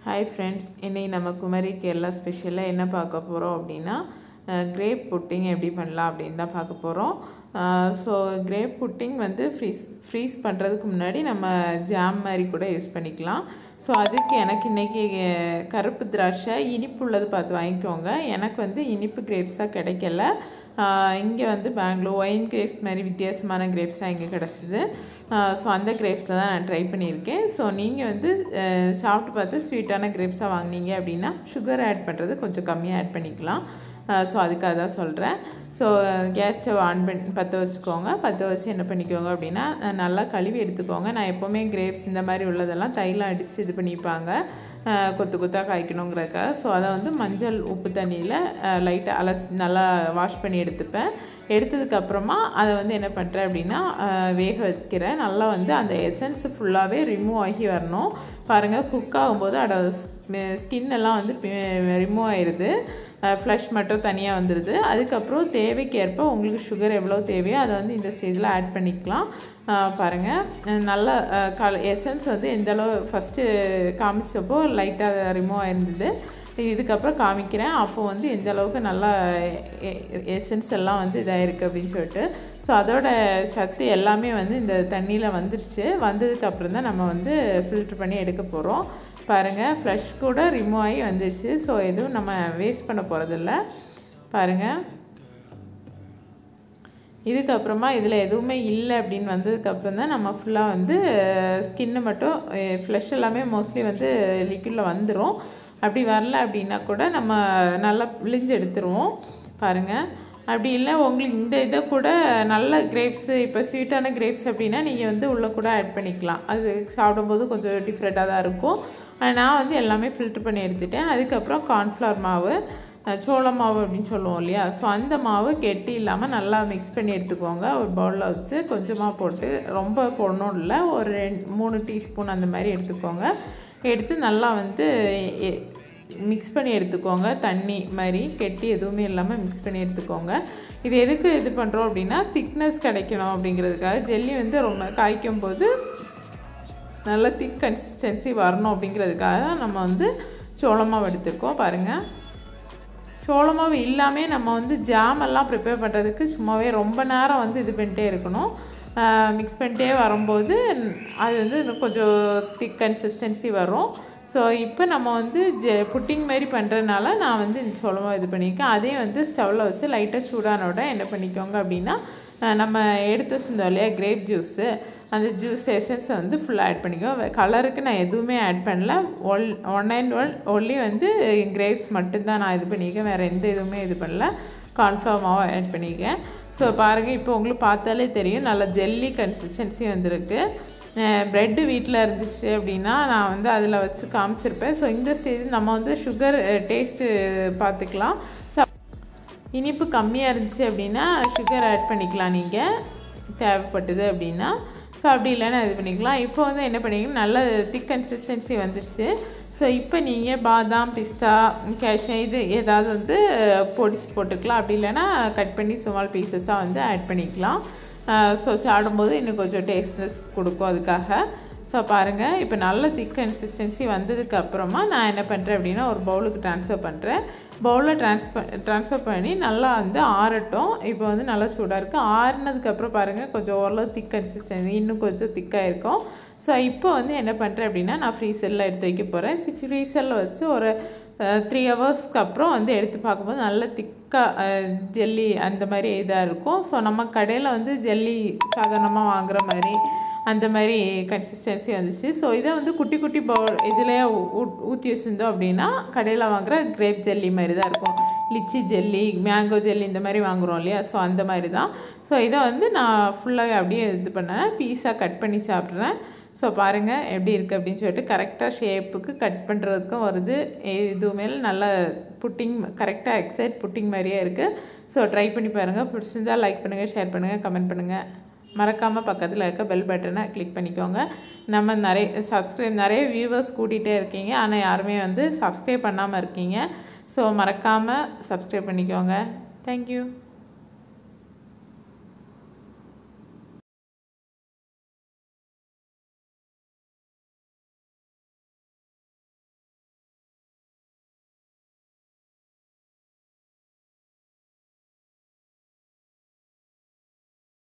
hi friends இன்னைக்கு நம்ம குமரி கேரளா ஸ்பெஷலாக என்ன பார்க்க போகிறோம் அப்படின்னா கிரேப் புட்டிங் எப்படி பண்ணலாம் அப்படின்னு தான் பார்க்க போகிறோம் ஸோ கிரேப் புட்டிங் வந்து ஃப்ரீஸ் ஃப்ரீஸ் பண்ணுறதுக்கு முன்னாடி நம்ம ஜாம் மாதிரி கூட யூஸ் பண்ணிக்கலாம் ஸோ அதுக்கு எனக்கு இன்றைக்கி கருப்பு திராட்சை இனிப்பு உள்ளது பார்த்து வாங்கிக்கோங்க எனக்கு வந்து இனிப்பு கிரேப்ஸாக கிடைக்கல இங்கே வந்து பெங்களூர் ஒயின் கிரேப்ஸ் மாதிரி வித்தியாசமான கிரேப்ஸாக இங்கே கிடச்சிது ஸோ அந்த கிரேப்ஸில் தான் நான் ட்ரை பண்ணியிருக்கேன் ஸோ நீங்கள் வந்து சாப்பிட்டு பார்த்து ஸ்வீட்டான கிரேப்ஸாக வாங்கினீங்க அப்படின்னா சுகர் ஆட் பண்ணுறது கொஞ்சம் கம்மியாக ஆட் பண்ணிக்கலாம் ஸோ அதுக்காக தான் சொல்கிறேன் ஸோ கேஸ் ஸ்டவ் ஆன் பண்ணி பற்ற வச்சுக்கோங்க பற்ற வச்சு என்ன பண்ணிக்கோங்க அப்படின்னா நல்லா கழுவி எடுத்துக்கோங்க நான் எப்போவுமே கிரேப்ஸ் இந்த மாதிரி உள்ளதெல்லாம் தைலம் அடித்து இது பண்ணிப்பாங்க கொத்து கொத்தாக காய்க்கணுங்கிறதுக்காக ஸோ அதை வந்து மஞ்சள் உப்பு தண்ணியில் லைட்டாக அலசி நல்லா வாஷ் பண்ணி எடுத்துப்பேன் எடுத்ததுக்கப்புறமா அதை வந்து என்ன பண்ணுறேன் அப்படின்னா வேக வைக்கிறேன் நல்லா வந்து அந்த எசன்ஸ் ஃபுல்லாகவே ரிமூவ் ஆகி வரணும் பாருங்கள் குக் ஆகும்போது அதோட ஸ்கின் எல்லாம் வந்து ரிமூவ் ஆயிடுது ஃப்ளஷ் மட்டும் தனியாக வந்துடுது அதுக்கப்புறம் தேவைக்கேற்ப உங்களுக்கு சுகர் எவ்வளோ தேவையோ அதை வந்து இந்த ஸ்டேஜில் ஆட் பண்ணிக்கலாம் பாருங்கள் நல்ல கல எசன்ஸ் வந்து எந்தளவு ஃபஸ்ட்டு காமிச்சப்போ லைட்டாக ரிமூவ் ஆயிருந்தது இதுக்கப்புறம் காமிக்கிறேன் அப்போ வந்து எந்த அளவுக்கு நல்லா எசன்ஸ் எல்லாம் வந்து இதாக இருக்குது அப்படின்னு சொல்லிட்டு ஸோ அதோட சத்து எல்லாமே வந்து இந்த தண்ணியில் வந்துருச்சு வந்ததுக்கப்புறம் தான் நம்ம வந்து ஃபில்ட்ரு பண்ணி எடுக்க போகிறோம் பாருங்கள் ஃப்ரெஷ் கூட ரிமூவ் ஆகி வந்துச்சு ஸோ எதுவும் நம்ம வேஸ்ட் பண்ண போகிறதில்ல பாருங்கள் இதுக்கப்புறமா இதில் எதுவுமே இல்லை அப்படின்னு வந்ததுக்கப்புறம் தான் நம்ம ஃபுல்லாக வந்து ஸ்கின்னு மட்டும் ஃப்ளஷ் எல்லாமே மோஸ்ட்லி வந்து லிக்விடில் வந்துடும் அப்படி வரல அப்படின்னா கூட நம்ம நல்லா விழிஞ்சு எடுத்துருவோம் பாருங்கள் அப்படி இல்லை உங்களுக்கு இந்த இதை கூட நல்ல கிரேப்ஸு இப்போ ஸ்வீட்டான கிரேப்ஸ் அப்படின்னா நீங்கள் வந்து உள்ளே கூட ஆட் பண்ணிக்கலாம் அது சாப்பிடும்போது கொஞ்சம் டிஃப்ரெண்ட்டாக தான் இருக்கும் நான் வந்து எல்லாமே ஃபில்ட்ரு பண்ணி எடுத்துட்டேன் அதுக்கப்புறம் கார்ன்ஃப்ளவர் மாவு சோள மாவு அப்படின்னு சொல்லுவோம் இல்லையா ஸோ அந்த மாவு கெட்டி இல்லாமல் நல்லா மிக்ஸ் பண்ணி எடுத்துக்கோங்க ஒரு பவுலில் வச்சு கொஞ்சமாக போட்டு ரொம்ப போடணும் இல்லை ஒரு ரெண்டு மூணு டீஸ்பூன் அந்த மாதிரி எடுத்துக்கோங்க எடுத்து நல்லா வந்து மிக்ஸ் பண்ணி எடுத்துக்கோங்க தண்ணி மாதிரி கெட்டி எதுவுமே இல்லாமல் மிக்ஸ் பண்ணி எடுத்துக்கோங்க இது எதுக்கு இது பண்ணுறோம் அப்படின்னா திக்னஸ் கிடைக்கணும் அப்படிங்கிறதுக்காக ஜெல்லி வந்து ரொம்ப காய்க்கும் போது நல்ல திக் கன்சிஸ்டன்சி வரணும் அப்படிங்கிறதுக்காக தான் நம்ம வந்து சோளமாவு எடுத்துருக்கோம் பாருங்கள் சோளமாவு இல்லாமல் நம்ம வந்து ஜாம் எல்லாம் ப்ரிப்பேர் பண்ணுறதுக்கு சும்மாவே ரொம்ப நேரம் வந்து இது பண்ணிட்டே இருக்கணும் மிக்ஸ் பண்ணிட்டே வரும்போது அது வந்து கொஞ்சம் திக் கன்சிஸ்டன்சி வரும் ஸோ இப்போ நம்ம வந்து ஜெ புட்டிங் மாதிரி பண்ணுறதுனால நான் வந்து இந்த சோளமாக இது பண்ணியிருக்கேன் அதே வந்து ஸ்டவ்வில் வச்சு லைட்டாக சூடானோட என்ன பண்ணிக்கோங்க அப்படின்னா நம்ம எடுத்து வச்சுருந்தோம் இல்லையா கிரேப் ஜூஸு அந்த ஜூஸ் எசன்ஸை வந்து ஃபுல்லாக ஆட் பண்ணிக்கோ கலருக்கு நான் எதுவுமே ஆட் பண்ணல ஒல் ஒன் அண்ட் ஒன் ஒன்லி வந்து கிரேப்ஸ் மட்டும்தான் நான் இது பண்ணியிருக்கேன் வேறு எந்த இதுவுமே இது பண்ணல கார்ன்ஃப்ளவர் மாவை ஆட் பண்ணியிருக்கேன் ஸோ பாருங்கள் இப்போ உங்களுக்கு பார்த்தாலே தெரியும் நல்ல ஜெல்லி கன்சிஸ்டன்சி வந்திருக்கு ப்ரெட்டு வீட்டில் இருந்துச்சு அப்படின்னா நான் வந்து அதில் வச்சு காமிச்சிருப்பேன் ஸோ இந்த ஸ்டேஜ் நம்ம வந்து சுகர் டேஸ்ட்டு பார்த்துக்கலாம் ஸோ இனிப்பு கம்மியாக இருந்துச்சு அப்படின்னா சுகர் ஆட் பண்ணிக்கலாம் நீங்கள் தேவைப்பட்டது அப்படின்னா ஸோ அப்படி இல்லைன்னா இது பண்ணிக்கலாம் இப்போ வந்து என்ன பண்ணிக்கலாம் நல்ல திக் கன்சிஸ்டன்சி வந்துருச்சு ஸோ இப்போ நீங்கள் பாதாம் பிஸ்தா கேஷ்யூ இது ஏதாவது வந்து பொடிச்சு போட்டுக்கலாம் அப்படி இல்லைன்னா கட் பண்ணி ஸ்மால் பீசஸாக வந்து ஆட் பண்ணிக்கலாம் ஸோ சாப்பிடும்போது இன்னும் கொஞ்சம் டேஸ்ட்னஸ் கொடுக்கும் அதுக்காக ஸோ பாருங்கள் இப்போ நல்ல திக் கன்சிஸ்டன்சி வந்ததுக்கு அப்புறமா நான் என்ன பண்ணுறேன் அப்படின்னா ஒரு பவுலுக்கு ட்ரான்ஸ்ஃபர் பண்ணுறேன் பவுலில் ட்ரான்ஸ்ஃபர் ட்ரான்ஸ்ஃபர் பண்ணி நல்லா வந்து ஆறட்டும் இப்போ வந்து நல்லா சூடாக இருக்குது ஆறுனதுக்கப்புறம் பாருங்கள் கொஞ்சம் ஓரளவு திக் கன்சிஸ்டன்சி இன்னும் கொஞ்சம் திக்காக இருக்கும் ஸோ இப்போ வந்து என்ன பண்ணுறேன் அப்படின்னா நான் ஃப்ரீசரில் எடுத்து வைக்க போகிறேன் ஃப்ரீசரில் வச்சு ஒரு த்ரீ ஹவர்ஸ்க்கு அப்புறம் வந்து எடுத்து பார்க்கும்போது நல்ல திக்காக ஜெல்லி அந்த மாதிரி இதாக இருக்கும் ஸோ நம்ம கடையில் வந்து ஜெல்லி சாதாரணமாக வாங்குகிற மாதிரி அந்த மாதிரி கன்சிஸ்டன்சி வந்துச்சு ஸோ இதை வந்து குட்டி குட்டி பவுல் இதில் ஊற்றி வச்சுருந்தோம் அப்படின்னா கடையில் வாங்குகிற கிரேப் ஜெல்லி மாதிரி தான் இருக்கும் லிச்சி ஜெல்லி மேங்கோ ஜெல்லி இந்த மாதிரி வாங்குகிறோம் இல்லையா ஸோ அந்த மாதிரி தான் ஸோ இதை வந்து நான் ஃபுல்லாகவே அப்படியே இது பண்ணேன் பீஸாக கட் பண்ணி சாப்பிட்றேன் ஸோ பாருங்கள் எப்படி இருக்குது அப்படின்னு சொல்லிட்டு கரெக்டாக ஷேப்புக்கு கட் பண்ணுறதுக்கும் வருது இதுவுமே நல்ல புட்டிங் கரெக்டாக எக்ஸைட் புட்டிங் மாதிரியே இருக்குது ஸோ ட்ரை பண்ணி பாருங்கள் பிடிச்சிருந்தால் லைக் பண்ணுங்கள் ஷேர் பண்ணுங்கள் கமெண்ட் பண்ணுங்கள் மறக்காமல் பக்கத்தில் இருக்க பெல் பட்டனை கிளிக் பண்ணிக்கோங்க நம்ம நிறைய சப்ஸ்கிரைப் நிறைய வியூவர்ஸ் கூட்டிகிட்டே இருக்கீங்க ஆனால் யாருமே வந்து சப்ஸ்கிரைப் பண்ணாமல் இருக்கீங்க ஸோ மறக்காமல் சப்ஸ்கிரைப் பண்ணிக்கோங்க தேங்க்யூ